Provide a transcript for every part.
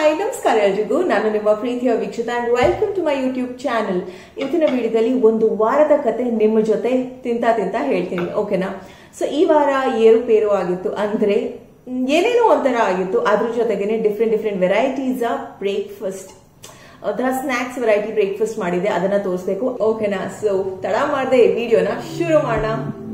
hi ನಮಸ್ಕಾರ ಎಲ್ರಿಗೂ ನಾನು ನಿಮ್ಮ ಪ್ರೀತಿಯ Veekshita and welcome to my YouTube channel ಇವತ್ತಿನ ವಿಡಿಯೋದಲ್ಲಿ ಒಂದು ವಾರದ ಕತೆ ನಿಮ್ಮ ಜೊತೆ ತಿಂತ ತಿಂತ ಹೇಳ್ತೀನಿ ಓಕೆನಾ ಸೊ ಈ ವಾರ ಏರುಪೇರು ಆಗಿತ್ತು ಅಂದ್ರೆ ಮ್, ಏನೇನೋ ಒಂಥರ ಆಗಿತ್ತು ಅದ್ರ ಜೊತೆಗೇನೆ different different varieties of breakfast ಒಂಥರ ಸ್ನ್ಯಾಕ್ಸ್ ವೆರೈಟಿ ಬ್ರೇಕ್ಫಾಸ್ಟ್ ಮಾಡಿದೆ ಅದನ್ನ ತೋರಿಸ್ಬೇಕು ಓಕೆನಾ ಸೊ ತಡ ಮಾಡದೆ ವಿಡಿಯೋನ ಶುರು ಮಾಡೋಣ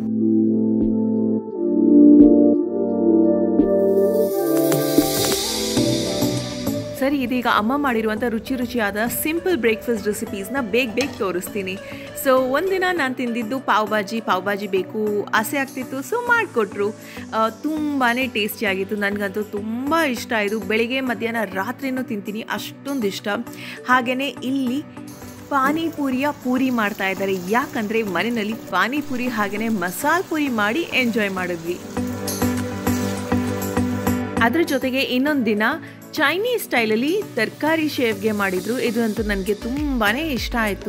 ಸರಿ ಇದೀಗ ಅಮ್ಮ ಮಾಡಿರುವಂಥ ರುಚಿ ರುಚಿಯಾದ ಸಿಂಪಲ್ ಬ್ರೇಕ್ಫಾಸ್ಟ್ ರೆಸಿಪೀಸ್ನ ಬೇಗ ಬೇಗ ತೋರಿಸ್ತೀನಿ ಸೊ ಒಂದಿನ ನಾನು ತಿಂದಿದ್ದು ಪಾವ್ ಭಾಜಿ ಪಾವ್ ಭಾಜಿ ಬೇಕು ಆಸೆ ಆಗ್ತಿತ್ತು ಸೊ ಮಾಡಿಕೊಟ್ರು ತುಂಬಾ ಟೇಸ್ಟಿಯಾಗಿತ್ತು ನನಗಂತೂ ತುಂಬ ಇಷ್ಟ ಆಯಿತು ಬೆಳಿಗ್ಗೆ ಮಧ್ಯಾಹ್ನ ರಾತ್ರಿನೂ ತಿಂತೀನಿ ಅಷ್ಟೊಂದು ಇಷ್ಟ ಹಾಗೆಯೇ ಇಲ್ಲಿ ಪಾನಿಪುರಿಯ ಪೂರಿ ಮಾಡ್ತಾ ಇದ್ದಾರೆ ಯಾಕಂದರೆ ಮನೆಯಲ್ಲಿ ಪಾನಿಪುರಿ ಹಾಗೆಯೇ ಮಸಾಲೆ ಪೂರಿ ಮಾಡಿ ಎಂಜಾಯ್ ಮಾಡಿದ್ವಿ ಅದ್ರ ಜೊತೆಗೆ ಇನ್ನೊಂದು ದಿನ ಚೈನೀಸ್ ಸ್ಟೈಲಲ್ಲಿ ತರಕಾರಿ ಶೇವ್ಗೆ ಮಾಡಿದ್ರು ಇದು ಅಂತೂ ನನಗೆ ತುಂಬಾನೇ ಇಷ್ಟ ಆಯಿತು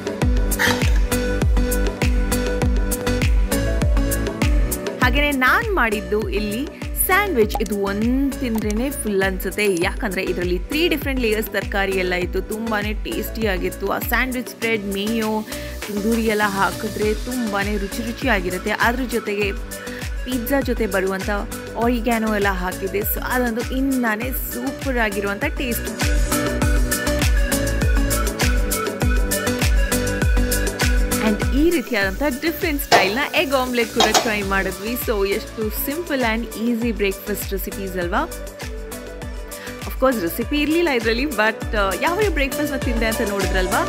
ಹಾಗೆಯೇ ನಾನು ಮಾಡಿದ್ದು ಇಲ್ಲಿ ಸ್ಯಾಂಡ್ವಿಚ್ ಇದು ಒಂದು ತಿಂದ್ರೇ ಫುಲ್ ಅನ್ಸುತ್ತೆ ಯಾಕಂದರೆ ಇದರಲ್ಲಿ ತ್ರೀ ಡಿಫ್ರೆಂಟ್ ಲೇಯರ್ಸ್ ತರಕಾರಿ ಎಲ್ಲ ಇತ್ತು ತುಂಬಾ ಟೇಸ್ಟಿ ಆಗಿತ್ತು ಆ ಸ್ಯಾಂಡ್ವಿಚ್ ಸ್ಪ್ರೆಡ್ ಮೇಯೋ ತಂದೂರಿ ಎಲ್ಲ ಹಾಕಿದ್ರೆ ತುಂಬಾ ರುಚಿ ರುಚಿಯಾಗಿರುತ್ತೆ ಅದ್ರ ಜೊತೆಗೆ ಪಿಜ್ಜಾ ಜೊತೆ ಬರುವಂಥ ಆರಿಗ್ಯಾನೋ ಎಲ್ಲ ಹಾಕಿದೆ ಸೊ ಅದಂತೂ ಇನ್ನೇ ಸೂಪರ್ ಆಗಿರುವಂಥ ಟೇಸ್ಟ್ ಆ್ಯಂಡ್ ಈ ರೀತಿಯಾದಂಥ ಡಿಫ್ರೆಂಟ್ ಸ್ಟೈಲ್ನ ಎಗ್ ಆಮ್ಲೆಟ್ ಕೂಡ ಟ್ರೈ ಮಾಡಿದ್ವಿ ಸೊ ಎಷ್ಟು simple and easy breakfast recipes ಅಲ್ವಾ ಅಫ್ಕೋರ್ಸ್ ರೆಸಿಪಿ ಇರಲಿಲ್ಲ ಇದರಲ್ಲಿ ಬಟ್ ಯಾವ ಬ್ರೇಕ್ಫಾಸ್ಟ್ನ ತಿಂದೆ ಅಂತ ನೋಡಿದ್ರಲ್ವಾ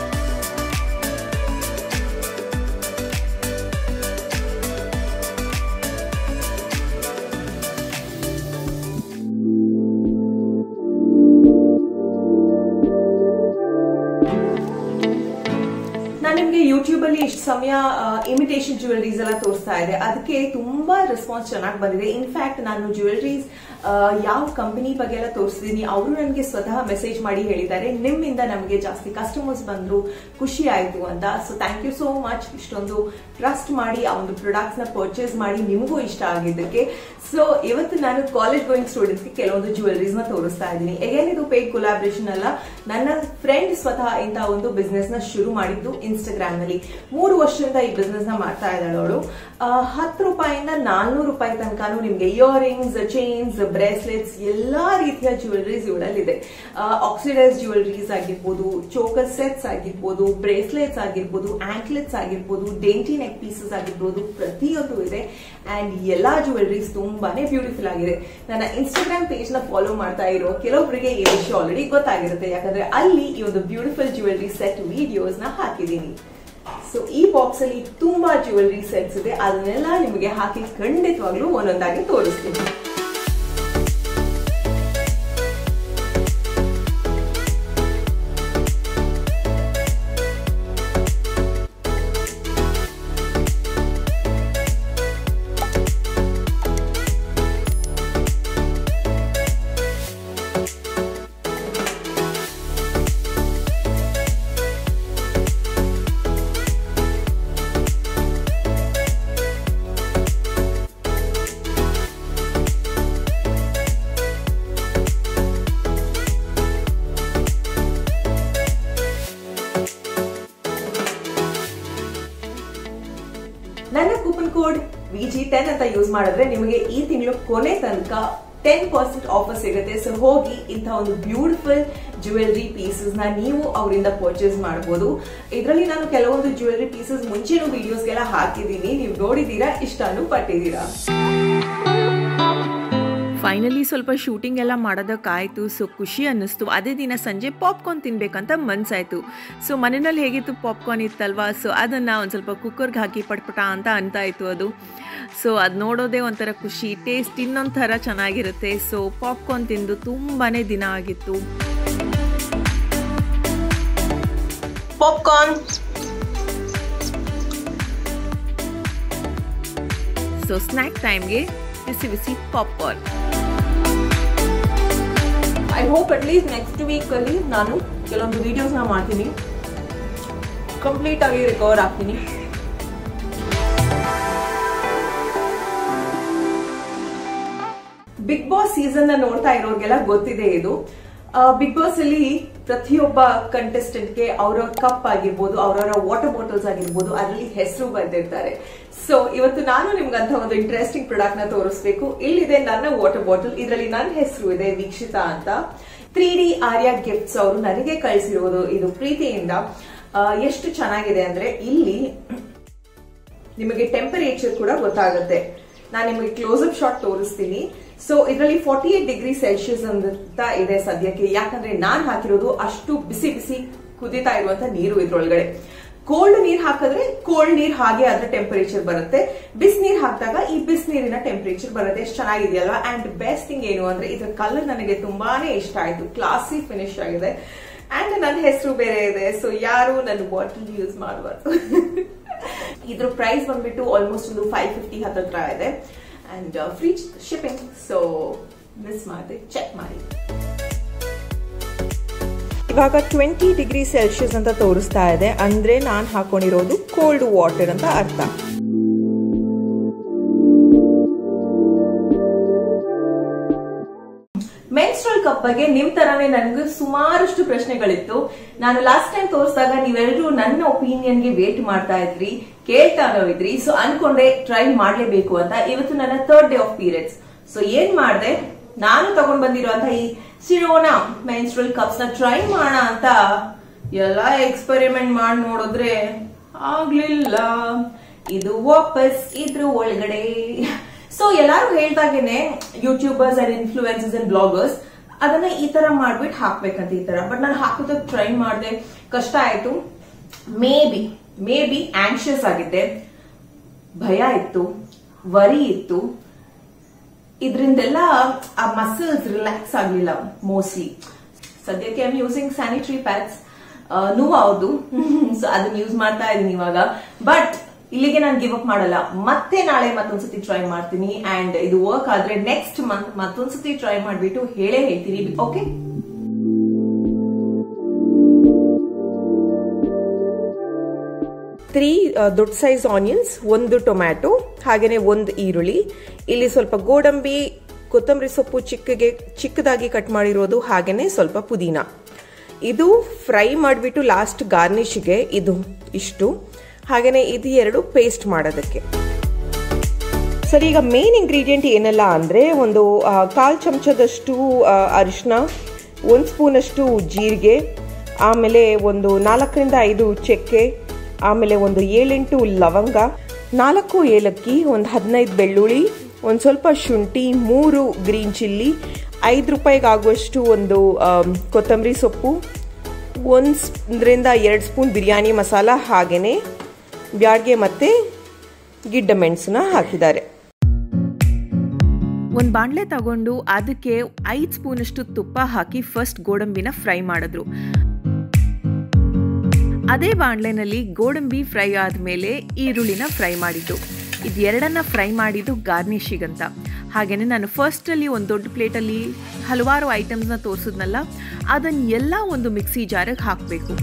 ನಾನು ನಿಮ್ಗೆ ಯೂಟ್ಯೂಬ್ ಅಲ್ಲಿ ಇಷ್ಟು ಸಮಯ ಇಮಿಟೇಷನ್ ಜ್ಯುವೆಲರೀಸ್ ಎಲ್ಲ ತೋರಿಸ್ತಾ ಇದೆ ಅದಕ್ಕೆ ತುಂಬಾ ರೆಸ್ಪಾನ್ಸ್ ಚೆನ್ನಾಗಿ ಬಂದಿದೆ ಇನ್ಫ್ಯಾಕ್ಟ್ ನಾನು ಜ್ಯುವೆಲರೀಸ್ ಯಾವ ಕಂಪನಿ ಬಗ್ಗೆ ಎಲ್ಲ ತೋರಿಸಿದೀನಿ ಅವರು ನನಗೆ ಸ್ವತಃ ಮೆಸೇಜ್ ಮಾಡಿ ಹೇಳಿದ್ದಾರೆ ನಿಮ್ಮಿಂದ ನಮಗೆ ಜಾಸ್ತಿ ಕಸ್ಟಮರ್ಸ್ ಬಂದ್ರು ಖುಷಿ ಆಯ್ತು ಅಂತ so thank you so much ಇಷ್ಟೊಂದು ಟ್ರಸ್ಟ್ ಮಾಡಿ ಆ ಒಂದು ಪ್ರಾಡಕ್ಟ್ಸ್ ನ ಪರ್ಚೇಸ್ ಮಾಡಿ ನಿಮಗೂ ಇಷ್ಟ ಆಗಿದ್ದಕ್ಕೆ ಸೊ ಇವತ್ತು ನಾನು ಕಾಲೇಜ್ ಗೋಯಿಂಗ್ ಸ್ಟೂಡೆಂಟ್ಸ್ಗೆ ಕೆಲವೊಂದು ಜ್ಯುವೆಲರೀಸ್ ನ ತೋರಿಸ್ತಾ ಇದ್ದೀನಿ ಎಗೇನ್ ಇದು ಪೇಡ್ ಕೊಲಾಬ್ರೇಷನ್ ಅಲ್ಲ ನನ್ನ ಫ್ರೆಂಡ್ ಸ್ವತಃ ಇಂತ ಒಂದು ಬಿಸ್ನೆಸ್ ನ ಶುರು ಮಾಡಿದ್ದು ಇನ್ಸ್ಟಾಗ್ರಾಮ್ ನಲ್ಲಿ ಮೂರು ವರ್ಷದಿಂದ ಈ ಬಿಸ್ನೆಸ್ ನ ಮಾಡ್ತಾ ಇದ್ದಾಳೆ ಅವಳು ಹತ್ತು ರೂಪಾಯಿಂದ ನಾನ್ನೂರು ರೂಪಾಯಿ ತನಕನೂ ನಿಮ್ಗೆ ಇಯರಿಂಗ್ಸ್ ಚೈನ್ಸ್ ಬ್ರೇಸ್ಲೆಟ್ಸ್ ಎಲ್ಲಾ ರೀತಿಯ ಜ್ಯುವೆಲರೀಸ್ ಇವಳಲ್ಲಿದೆ ಆಕ್ಸಿಡೈಸ್ ಜ್ಯುವೆಲರೀಸ್ ಆಗಿರ್ಬೋದು ಚೋಕರ್ ಸೆಟ್ಸ್ ಆಗಿರ್ಬೋದು ಬ್ರೇಸ್ಲೆಟ್ಸ್ ಆಗಿರ್ಬೋದು ಆಂಕ್ಲೆಟ್ಸ್ ಆಗಿರ್ಬೋದು ಡೆಂಟಿ ನೆಕ್ ಪೀಸಸ್ ಆಗಿರ್ಬೋದು ಪ್ರತಿಯೊಂದು ಇದೆ ಅಂಡ್ ಎಲ್ಲಾ ಜ್ಯುವೆಲರೀಸ್ ತುಂಬಾನೇ ಬ್ಯೂಟಿಫುಲ್ ಆಗಿದೆ ನನ್ನ ಇನ್ಸ್ಟಾಗ್ರಾಮ್ ಪೇಜ್ ನ ಫಾಲೋ ಮಾಡ್ತಾ ಇರೋ ಕೆಲವೊಬ್ಬರಿಗೆ ಈ ವಿಷಯ ಆಲ್ರೆಡಿ ಗೊತ್ತಾಗಿರುತ್ತೆ ಯಾಕಂದ್ರೆ ಅಲ್ಲಿ ಈ ಒಂದು ಬ್ಯೂಟಿಫುಲ್ ಜ್ಯುವೆಲರಿ ಸೆಟ್ ವಿಡಿಯೋಸ್ ನ ಹಾಕಿದ್ದೀನಿ ಸೊ ಈ ಬಾಕ್ಸ್ ಅಲ್ಲಿ ತುಂಬಾ ಜ್ಯುವೆಲರಿ ಸೆಟ್ಸ್ ಇದೆ ಅದನ್ನೆಲ್ಲ ನಿಮಗೆ ಹಾಕಿ ಖಂಡಿತವಾಗ್ಲೂ ಒಂದೊಂದಾಗಿ ತೋರಿಸ್ತೀನಿ ನನ್ನ ಕೂಪನ್ ಕೋಡ್ ವಿಜಿ ಟೆನ್ ಅಂತ ಯೂಸ್ ಮಾಡಿದ್ರೆ ನಿಮಗೆ ಈ ತಿಂಗಳು ಕೊನೆ ತನಕ ಟೆನ್ ಪರ್ಸೆಂಟ್ ಆಫರ್ ಸಿಗುತ್ತೆ ಸೊ ಹೋಗಿ ಇಂಥ ಒಂದು ಬ್ಯೂಟಿಫುಲ್ ಜ್ಯುವೆಲರಿ ಪೀಸಸ್ ನ ನೀವು ಅವರಿಂದ ಪರ್ಚೇಸ್ ಮಾಡಬಹುದು ಇದರಲ್ಲಿ ನಾನು ಕೆಲವೊಂದು ಜ್ಯುವೆಲರಿ ಪೀಸಸ್ ಮುಂಚೆನೂ ವಿಡಿಯೋಸ್ಗೆಲ್ಲ ಹಾಕಿದ್ದೀನಿ ನೀವು ನೋಡಿದೀರಾ ಇಷ್ಟನೂ ಪಟ್ಟಿದ್ದೀರಾ ಫೈನಲಿ ಸ್ವಲ್ಪ ಶೂಟಿಂಗ್ ಎಲ್ಲ ಮಾಡೋದಕ್ಕಾಯಿತು ಸೊ ಖುಷಿ ಅನ್ನಿಸ್ತು ಅದೇ ದಿನ ಸಂಜೆ ಪಾಪ್ಕಾರ್ನ್ ತಿನ್ಬೇಕಂತ ಮನ್ಸಾಯ್ತು ಸೊ ಮನೆಯಲ್ಲಿ ಹೇಗಿತ್ತು ಪಾಪ್ಕಾರ್ನ್ ಇತ್ತಲ್ವಾ ಸೊ ಅದನ್ನು ಒಂದು ಸ್ವಲ್ಪ ಕುಕ್ಕರ್ಗೆ ಹಾಕಿ ಪಟ್ಪಟ ಅಂತ ಅಂತ ಇತ್ತು ಅದು ಸೊ ಅದು ನೋಡೋದೇ ಒಂಥರ ಖುಷಿ ಟೇಸ್ಟ್ ಇನ್ನೊಂದು ಥರ ಚೆನ್ನಾಗಿರುತ್ತೆ ಸೊ ಪಾಪ್ಕಾರ್ನ್ ತಿಂದು ತುಂಬಾ ದಿನ ಆಗಿತ್ತು ಪಾಪ್ಕಾರ್ನ್ ಸೊ ಸ್ನ್ಯಾಕ್ ಟೈಮ್ಗೆ ಬಿಸಿ ಬಿಸಿ popcorn I hope at least next ವೀಕಲ್ಲಿ ನಾನು ಕೆಲವೊಂದು ವಿಡಿಯೋಸ್ನ ಮಾಡ್ತೀನಿ ಕಂಪ್ಲೀಟ್ ಆಗಿ ರಿಕವರ್ ಆಗ್ತೀನಿ ಬಿಗ್ ಬಾಸ್ ಸೀಸನ್ ನ ನೋಡ್ತಾ ಇರೋರ್ಗೆಲ್ಲ ಗೊತ್ತಿದೆ ಇದು ಬಿಗ್ ಬಾಸ್ ಅಲ್ಲಿ ಪ್ರತಿಯೊಬ್ಬ ಕಂಟೆಸ್ಟೆಂಟ್ಗೆ ಅವ್ರವ್ರ ಕಪ್ ಆಗಿರ್ಬೋದು ಅವ್ರವರ ವಾಟರ್ ಬಾಟಲ್ಸ್ ಆಗಿರ್ಬೋದು ಅದರಲ್ಲಿ ಹೆಸರು ಬರೆದಿರ್ತಾರೆ ಸೊ ಇವತ್ತು ನಾನು ನಿಮ್ಗೆ ಅಂತ ಒಂದು ಇಂಟ್ರೆಸ್ಟಿಂಗ್ ಪ್ರಾಡಕ್ಟ್ ನ ತೋರಿಸ್ಬೇಕು ಇಲ್ಲಿದೆ ನನ್ನ ವಾಟರ್ ಬಾಟಲ್ ಇದರಲ್ಲಿ ನನ್ನ ಹೆಸರು ಇದೆ ವೀಕ್ಷಿತಾ ಅಂತ ತ್ರೀ ಡಿ ಆರ್ಯ ಗಿಫ್ಟ್ಸ್ ಅವರು ನನಗೆ ಕಳಿಸಿರೋದು ಇದು ಪ್ರೀತಿಯಿಂದ ಆ, ಎಷ್ಟು ಚೆನ್ನಾಗಿದೆ ಅಂದ್ರೆ ಇಲ್ಲಿ ನಿಮಗೆ ಟೆಂಪರೇಚರ್ ಕೂಡ ಗೊತ್ತಾಗುತ್ತೆ ನಾನು ನಿಮಗೆ ಕ್ಲೋಸ್ ಅಪ್ ಶಾಟ್ ತೋರಿಸ್ತೀನಿ ಸೊ ಇದರಲ್ಲಿ ಫಾರ್ಟಿ ಏಟ್ ಡಿಗ್ರಿ ಸೆಲ್ಸಿಯಸ್ ಅಂತ ಇದೆ ಸದ್ಯಕ್ಕೆ ಯಾಕಂದ್ರೆ ನಾನ್ ಹಾಕಿರೋದು ಅಷ್ಟು ಬಿಸಿ ಬಿಸಿ ಕುದೀತಾ ಇರುವಂತ ನೀರು ಇದ್ರೊಳಗಡೆ ಕೋಲ್ಡ್ ನೀರ್ ಹಾಕಿದ್ರೆ ಕೋಲ್ಡ್ ನೀರ್ ಹಾಗೆ ಅದ್ರ ಟೆಂಪರೇಚರ್ ಬರುತ್ತೆ ಬಿಸ್ ನೀರ್ ಹಾಕಿದಾಗ ಈ ಬಿಸ್ ನೀರಿನ ಟೆಂಪರೇಚರ್ ಬರುತ್ತೆ ಎಷ್ಟು ಚೆನ್ನಾಗಿದೆಯಲ್ವಾ ಅಂಡ್ ಬೆಸ್ಟ್ ಥಿಂಗ್ ಏನು ಅಂದ್ರೆ ಇದ್ರ ಕಲರ್ ನನಗೆ ತುಂಬಾನೇ ಇಷ್ಟ ಆಯ್ತು ಕ್ಲಾಸಿ ಫಿನಿಶ್ ಆಗಿದೆ ಅಂಡ್ ನನ್ನ ಹೆಸರು ಬೇರೆ ಇದೆ ಸೊ ಯಾರು ನನ್ನ ಬಾಟಲ್ ಯೂಸ್ ಮಾಡಬಾರ್ದು ಇದ್ರ ಪ್ರೈಸ್ ಬಂದ್ಬಿಟ್ಟು ಆಲ್ಮೋಸ್ಟ್ ಒಂದು ಫೈವ್ ಫಿಫ್ಟಿ ಹತ್ತತ್ರ ಇದೆ and free shipping so miss ಮಾಡಿದೆ ಚೆಕ್ ಮಾಡಿ ಇವಾಗ ಟ್ವೆಂಟಿ ಡಿಗ್ರಿ ಸೆಲ್ಸಿಯಸ್ ಅಂತ ತೋರಿಸ್ತಾ ಇದೆ ಅಂದ್ರೆ ನಾನು ಹಾಕೊಂಡಿರೋದು ಕೋಲ್ಡ್ ವಾಟರ್ ಅಂತ ಅರ್ಥ ಮೆನ್ಸ್ಟ್ರಲ್ ಕಪ್ ಬಗ್ಗೆ ನಿಮ್ ತರಾನೇ ನನ್ಗೆ ಸುಮಾರಷ್ಟು ಪ್ರಶ್ನೆಗಳಿತ್ತು ನಾನು ಲಾಸ್ಟ್ ಟೈಮ್ ತೋರಿಸಿದಾಗ ನೀವೆಲ್ಲರೂ ನನ್ನ ಒಪಿನಿಯನ್ಗೆ ವೇಟ್ ಮಾಡ್ತಾ ಇದ್ರಿ ಕೇಳ್ತಾನೋ ಇದ್ರಿ ಸೊ ಅನ್ಕೊಂಡೆ ಟ್ರೈ ಮಾಡ್ಲೇಬೇಕು ಅಂತ ಇವತ್ತು ನನ್ನ third day of periods so ಏನ್ ಮಾಡ್ದೆ ನಾನು ತಗೊಂಡ್ ಬಂದಿರುವಂತ ಈ ಸಿರೋನಾ ಮೆನ್ಸ್ಟ್ರಲ್ ಕಪ್ಸ್ ನ ಟ್ರೈ ಮಾಡೋಣ ಅಂತ ಎಲ್ಲಾ ಎಕ್ಸ್ಪೆರಿಮೆಂಟ್ ಮಾಡಿ ನೋಡಿದ್ರೆ ಆಗ್ಲಿಲ್ಲ ಇದು ವಾಪಸ್ ಇದ್ರ ಒಳಗಡೆ ಸೊ ಎಲ್ಲಾರು ಹೇಳ್ದಾಗೇನೆ YouTubers and influencers and bloggers ಅದನ್ನ ಈ ತರ ಮಾಡ್ಬಿಟ್ಟು ಹಾಕ್ಬೇಕಂತ ಈ ತರ ಬಟ್ ನಾನು ಹಾಕೋದಕ್ಕೆ ಟ್ರೈ ಮಾಡಿದೆ ಕಷ್ಟ ಆಯ್ತು maybe maybe anxious ಆಗಿದ್ದೆ ಭಯ ಇತ್ತು ವರಿ ಇತ್ತು ಇದರಿಂದೆಲ್ಲ ಆ ಮಸಲ್ಸ್ ರಿಲ್ಯಾಕ್ಸ್ ಆಗ್ಲಿಲ್ಲ ಮೋಸ್ಟ್ಲಿ ಸದ್ಯಕ್ಕೆ ಐ ಯೂಸಿಂಗ್ ಸ್ಯಾನಿಟರಿ ಪ್ಯಾಡ್ಸ್ ನೋವು ಹೌದು ಸೊ ಅದನ್ನ ಯೂಸ್ ಮಾಡ್ತಾ ಇದೀನಿ ಇವಾಗ ಬಟ್ ಇಲ್ಲಿಗೆ ನಾನು ಗಿವ್ ಅಪ್ ಮಾಡಲ್ಲ ಮತ್ತೆ ನಾಳೆ ಮತ್ತೊಂದ್ಸತಿ ಟ್ರೈ ಮಾಡ್ತೀನಿ ಅಂಡ್ ಇದು ವರ್ಕ್ ಆದ್ರೆ ನೆಕ್ಸ್ಟ್ ಮಂತ್ ಮತ್ತೊಂದ್ಸತಿ ಟ್ರೈ ಮಾಡ್ಬಿಟ್ಟು ಹೇಳೇ ಹೇಳ್ತೀನಿ ಓಕೆ ತ್ರೀ ದೊಡ್ಡ ಸೈಜ್ ಆನಿಯನ್ಸ್ ಒಂದು ಟೊಮ್ಯಾಟೊ ಹಾಗೇನೆ ಒಂದು ಈರುಳ್ಳಿ ಇಲ್ಲಿ ಸ್ವಲ್ಪ ಗೋಡಂಬಿ ಕೊತ್ತಂಬರಿ ಸೊಪ್ಪು ಚಿಕ್ಕಗೆ ಚಿಕ್ಕದಾಗಿ ಕಟ್ ಮಾಡಿರೋದು ಹಾಗೇನೆ ಸ್ವಲ್ಪ ಪುದೀನ ಇದು ಫ್ರೈ ಮಾಡಿಬಿಟ್ಟು ಲಾಸ್ಟ್ ಗಾರ್ನಿಶ್ಗೆ ಇದು ಇಷ್ಟು ಹಾಗೇನೆ ಇದು ಎರಡು ಪೇಸ್ಟ್ ಮಾಡೋದಕ್ಕೆ ಸರಿ ಈಗ ಮೇನ್ ಇಂಗ್ರೀಡಿಯೆಂಟ್ ಏನೆಲ್ಲ ಅಂದರೆ ಒಂದು ಆ, ಕಾಲ್ ಚಮಚದಷ್ಟು ಆ, ಅರಿಶಿನ ಒಂದು ಸ್ಪೂನಷ್ಟು ಜೀರಿಗೆ ಆಮೇಲೆ ಒಂದು ನಾಲ್ಕರಿಂದ ಐದು ಚಕ್ಕೆ ಆಮೇಲೆ ಒಂದು ಏಳೆಂಟು ಲವಂಗ ನಾಲ್ಕು ಏಲಕ್ಕಿ ಒಂದು ಹದಿನೈದು ಬೆಳ್ಳುಳ್ಳಿ ಒಂದು ಸ್ವಲ್ಪ ಶುಂಠಿ ಮೂರು ಗ್ರೀನ್ ಚಿಲ್ಲಿ ಐದು ರೂಪಾಯಿಗಾಗುವಷ್ಟು ಒಂದು ಆಮ್, ಕೊತ್ತಂಬರಿ ಸೊಪ್ಪು ಒಂದರಿಂದ ಎರಡು ಸ್ಪೂನ್ ಬಿರಿಯಾನಿ ಮಸಾಲ ಹಾಗೆಯೇ ಬ್ಯಾಡ್ಗೆ ಮತ್ತು ಗಿಡ್ಡ ಮೆಣಸನ್ನ ಹಾಕಿದ್ದಾರೆ ಒಂದು ಬಾಣಲೆ ತಗೊಂಡು ಅದಕ್ಕೆ ಐದು ಸ್ಪೂನಷ್ಟು ತುಪ್ಪ ಹಾಕಿ ಫಸ್ಟ್ ಗೋಡಂಬಿನ ಫ್ರೈ ಮಾಡಿದ್ರು ಅದೇ ಬಾಣಲೆನಲ್ಲಿ ಗೋಡಂಬಿ ಫ್ರೈ ಆದಮೇಲೆ ಈರುಳ್ಳಿನ ಫ್ರೈ ಮಾಡಿದ್ದು ಇದು ಎರಡನ್ನ ಫ್ರೈ ಮಾಡಿದ್ದು ಗಾರ್ನಿಶಿಗಂತ ಹಾಗೆಯೇ ನಾನು ಫಸ್ಟಲ್ಲಿ ಒಂದು ದೊಡ್ಡ ಪ್ಲೇಟಲ್ಲಿ ಹಲವಾರು ಐಟಮ್ಸ್ನ ತೋರಿಸಿದ್ನಲ್ಲ ಅದನ್ನ ಎಲ್ಲ ಒಂದು ಮಿಕ್ಸಿ ಜಾರಿಗೆ ಹಾಕಬೇಕು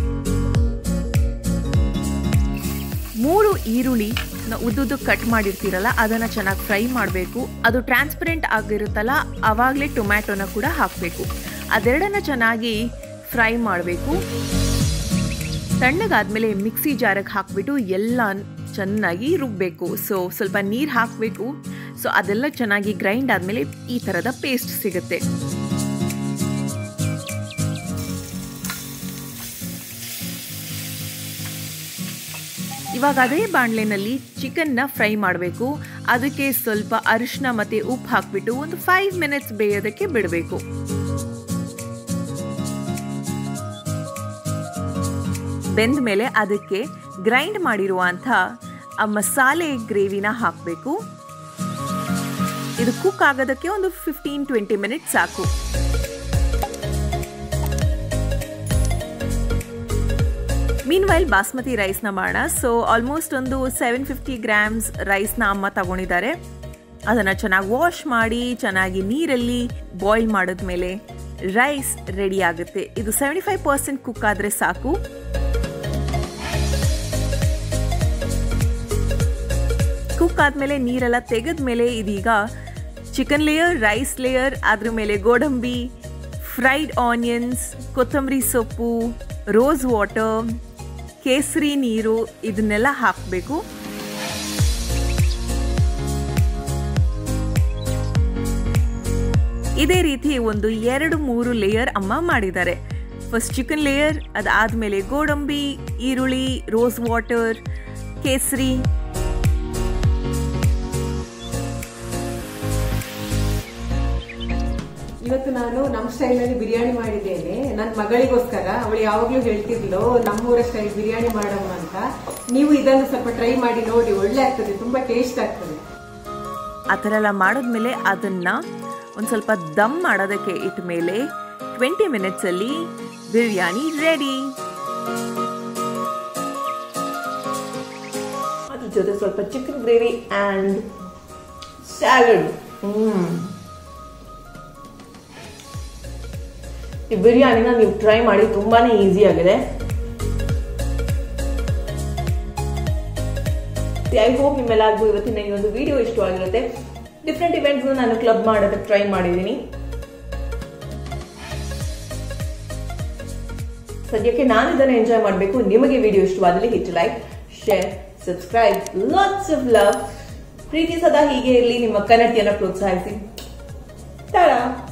ಮೂರು ಈರುಳ್ಳಿ ಉದ್ದುದ್ದು ಕಟ್ ಮಾಡಿರ್ತೀರಲ್ಲ ಅದನ್ನು ಚೆನ್ನಾಗಿ ಫ್ರೈ ಮಾಡಬೇಕು ಅದು ಟ್ರಾನ್ಸ್ಪರೆಂಟ್ ಆಗಿರುತ್ತಲ್ಲ ಆವಾಗಲೇ ಟೊಮ್ಯಾಟೊನ ಕೂಡ ಹಾಕಬೇಕು ಅದೆರಡನ್ನ ಚೆನ್ನಾಗಿ ಫ್ರೈ ಮಾಡಬೇಕು ತಣ್ಣಗಾದ್ಮೇಲೆ ಮಿಕ್ಸಿ ಜಾರಿಗೆ ಹಾಕ್ಬಿಟ್ಟು ಎಲ್ಲ ಚೆನ್ನಾಗಿ ರುಬ್ಬಬೇಕು ಸೊ ಸ್ವಲ್ಪ ನೀರು ಹಾಕಬೇಕು ಸೊ ಅದೆಲ್ಲ ಚೆನ್ನಾಗಿ ಗ್ರೈಂಡ್ ಆದಮೇಲೆ ಈ ಥರದ ಪೇಸ್ಟ್ ಸಿಗುತ್ತೆ ಇವಾಗ ಅದೇ ಬಾಣಲೆನಲ್ಲಿ ಚಿಕನ್ನ ಫ್ರೈ ಮಾಡಬೇಕು ಅದಕ್ಕೆ ಸ್ವಲ್ಪ ಅರಿಶಿನ ಮತ್ತು ಉಪ್ಪು ಹಾಕ್ಬಿಟ್ಟು ಒಂದು ಫೈವ್ ಮಿನಿಟ್ಸ್ ಬೇಯೋದಕ್ಕೆ ಬಿಡಬೇಕು ಬೆಂದ ಮೇಲೆ ಅದಕ್ಕೆ ಗ್ರೈಂಡ್ ಮಾಡಿರುವಂಥ ಆ ಮಸಾಲೆ ಗ್ರೇವಿನ ಹಾಕಬೇಕು ಇದು ಕುಕ್ ಆಗೋದಕ್ಕೆ ಒಂದು ಫಿಫ್ಟೀನ್ ಟ್ವೆಂಟಿ ಮಿನಿಟ್ಸ್ ಸಾಕು ಮೀನ್ ವೈಲ್ ಬಾಸ್ಮತಿ ರೈಸ್ನ ಮಾಡೋಣ ಸೊ ಆಲ್ಮೋಸ್ಟ್ ಒಂದು ಸೆವೆನ್ ಫಿಫ್ಟಿ ಗ್ರಾಮ್ಸ್ ರೈಸ್ನ ಅಮ್ಮ ತಗೊಂಡಿದ್ದಾರೆ ಅದನ್ನು ಚೆನ್ನಾಗಿ ವಾಶ್ ಮಾಡಿ ಚೆನ್ನಾಗಿ ನೀರಲ್ಲಿ ಬಾಯ್ಲ್ ಮಾಡಿದ್ಮೇಲೆ ರೈಸ್ ರೆಡಿ ಆಗುತ್ತೆ ಇದು ಸೆವೆಂಟಿ ಫೈವ್ ಪರ್ಸೆಂಟ್ ಕುಕ್ ಆದರೆ ಸಾಕು ಕುಕ್ ಆದಮೇಲೆ ನೀರೆಲ್ಲ ತೆಗೆದ್ಮೇಲೆ ಇದೀಗ ಚಿಕನ್ ಲೇಯರ್ ರೈಸ್ ಲೇಯರ್ ಅದ್ರ ಮೇಲೆ ಗೋಡಂಬಿ ಫ್ರೈಡ್ ಆನಿಯನ್ಸ್ ಕೊತ್ತಂಬರಿ ಸೊಪ್ಪು ರೋಸ್ ವಾಟರ್ ಕೇಸರಿ ನೀರು ಇದನ್ನೆಲ್ಲ ಹಾಕಬೇಕು ಇದೇ ರೀತಿ ಒಂದು ಎರಡು ಮೂರು ಲೇಯರ್ ಅಮ್ಮ ಮಾಡಿದ್ದಾರೆ ಫಸ್ಟ್ ಚಿಕನ್ ಲೇಯರ್ ಅದಾದಮೇಲೆ ಗೋಡಂಬಿ ಈರುಳ್ಳಿ ರೋಸ್ ವಾಟರ್ ಕೇಸರಿ ಇವತ್ತು ನಾನು ನಮ್ಮ ಸ್ಟೈಲಲ್ಲಿ ಬಿರಿಯಾನಿ ಮಾಡಿದ್ದೇನೆ ನನ್ನ ಮಗಳಿಗೋಸ್ಕರ ಅವಳು ಯಾವಾಗಲೂ ಹೇಳ್ತಿದ್ಲು ನಮ್ಮೂರ ಸ್ಟೈಲ್ ಬಿರಿಯಾನಿ ಮಾಡಮ್ಮ ಅಂತ ನೀವು ಇದನ್ನು ಸ್ವಲ್ಪ ಟ್ರೈ ಮಾಡಿ ನೋಡಿ ಒಳ್ಳೆ ಆಗ್ತದೆ ತುಂಬಾ ಟೇಸ್ಟ್ ಆಗ್ತದೆ ಆ ಥರ ಎಲ್ಲ ಮಾಡಿದ್ಮೇಲೆ ಅದನ್ನು ಒಂದು ಸ್ವಲ್ಪ ದಮ್ ಮಾಡೋದಕ್ಕೆ ಇಟ್ಟ ಮೇಲೆ ಟ್ವೆಂಟಿ ಮಿನಿಟ್ಸಲ್ಲಿ ಬಿರಿಯಾನಿ ರೆಡಿ ಅದ್ರ ಜೊತೆ ಸ್ವಲ್ಪ chicken gravy and salad hmm ಈ ಬಿರಿಯಾನಿನ ನೀವು ಟ್ರೈ ಮಾಡಿ ತುಂಬಾನೇ ಈಸಿ ಆಗಿದೆ ಐ ಹೋಪ್ ನಿಮ್ಮೆಲ್ಲರಿಗೂ ಇವತ್ತಿನ ಈ ಒಂದು ವಿಡಿಯೋ ಇಷ್ಟವಾಗಿರುತ್ತೆ ಡಿಫ್ರೆಂಟ್ ಇವೆಂಟ್ಸ್ ನಾನು ಕ್ಲಬ್ ಮಾಡೋದಕ್ಕೆ ಟ್ರೈ ಮಾಡಿದ್ದೀನಿ ಸದ್ಯಕ್ಕೆ ನಾನು ಇದನ್ನು ಎಂಜಾಯ್ ಮಾಡಬೇಕು ನಿಮಗೆ ವಿಡಿಯೋ ಇಷ್ಟವಾದಲ್ಲಿ hit like share subscribe lots of love ಪ್ರೀತಿ ಸದಾ ಹೀಗೆ ಇರಲಿ ನಿಮ್ಮ ಕನ್ನಡಿಯನ್ನು ಪ್ರೋತ್ಸಾಹಿಸಿ ಟಾಡಾ